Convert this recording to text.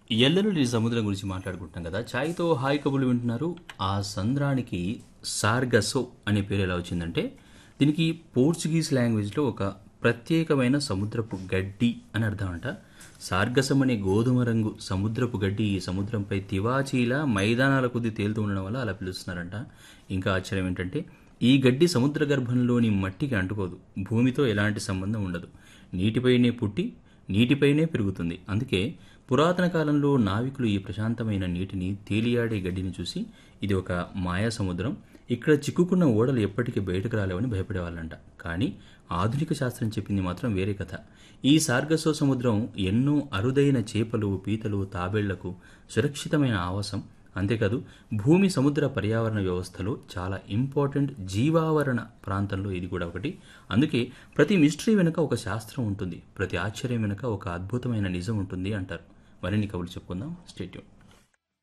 ఎల్లలు సముద్రం గురించి మాట్లాడుకుంటున్నాం కదా ఛాయ్తో హాయ్ కబుర్లు వింటున్నారు ఆ సంద్రానికి సార్గసో అనే పేరు ఎలా వచ్చిందంటే దీనికి పోర్చుగీస్ లాంగ్వేజ్లో ఒక ప్రత్యేకమైన సముద్రపు గడ్డి అని అర్థం అంట సార్గసం అనే గోధుమ రంగు సముద్రపు గడ్డి ఈ సముద్రంపై తివాచీలా మైదానాల కొద్ది తేలుతూ ఉండడం వల్ల అలా పిలుస్తున్నారంట ఇంకా ఆశ్చర్యం ఏంటంటే ఈ గడ్డి సముద్ర గర్భంలోని మట్టికి అంటుకోదు భూమితో ఎలాంటి సంబంధం ఉండదు నీటిపైనే పుట్టి నీటిపైనే పెరుగుతుంది అందుకే పురాతన కాలంలో నావికులు ఈ ప్రశాంతమైన నీటిని తేలియాడే గడ్డిని చూసి ఇది ఒక మాయా సముద్రం ఇక్కడ చిక్కుకున్న ఓడలు ఎప్పటికీ బయటకు రాలేవని భయపడేవాళ్ళంట కానీ ఆధునిక శాస్త్రం చెప్పింది మాత్రం వేరే కథ ఈ సార్గసో సముద్రం ఎన్నో అరుదైన చేపలు పీతలు తాబేళ్లకు సురక్షితమైన ఆవాసం అంతేకాదు భూమి సముద్ర పర్యావరణ వ్యవస్థలో చాలా ఇంపార్టెంట్ జీవావరణ ప్రాంతంలో ఇది కూడా ఒకటి అందుకే ప్రతి మిస్టరీ వెనుక ఒక శాస్త్రం ఉంటుంది ప్రతి ఆశ్చర్యం వెనుక ఒక అద్భుతమైన నిజం ఉంటుంది అంటారు మరిన్ని కబుర్లు చెప్పుకుందాం స్టేట్యూన్